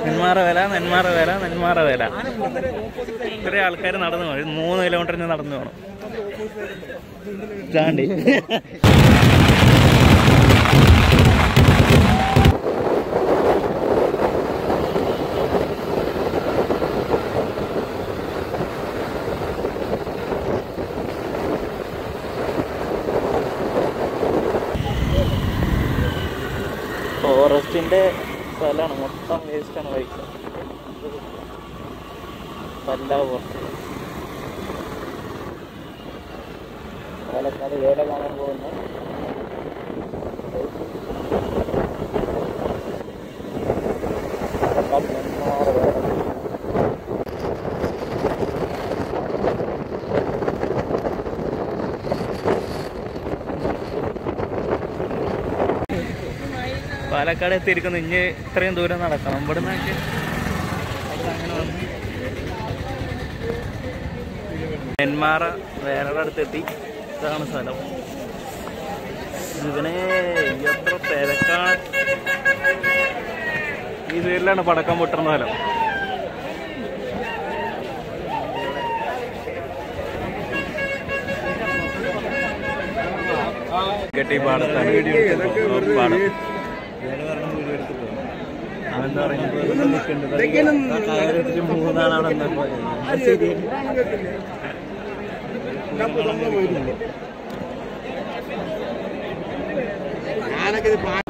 നെന്മാറ വേല നെന്മാറ വേല നെന്മാറ വേല ഇത്രയും ആൾക്കാർ നടന്നു പോയി മൂന്ന് കിലോമീറ്ററിന് നടന്നു പോകണം ചാണ്ടി ഫോറസ്റ്റിന്റെ സ്ഥലമാണ് മൊത്തം വേസ്റ്റാണ് ബൈക്ക് പല്ലാവ് ഫോറസ്റ്റ് പാലക്കാട് വേല കാണാൻ പോകുന്ന പാലക്കാട് നെന്മാറ വേല. പാലക്കാട് എത്തിയിരിക്കുന്നു ഇനി ഇത്രയും ദൂരം നടക്കണം ഇവിടെ നിന്നൊക്കെ അങ്ങനെ വന്ന് നെന്മാറ വേറെ അടുത്തെത്തി ഇതാണ് സ്ഥലം ഇവനെ എത്ര തിരക്കാണ് ഈ സൈഡിലാണ് പടക്കം പൊട്ടുന്ന സ്ഥലം കെട്ടി പാടത്താണ് പാടം അവൻ പറയുന്നത് മൂന്നാളാണ് ശരി ഞാനൊക്കെ ഇത് പാ-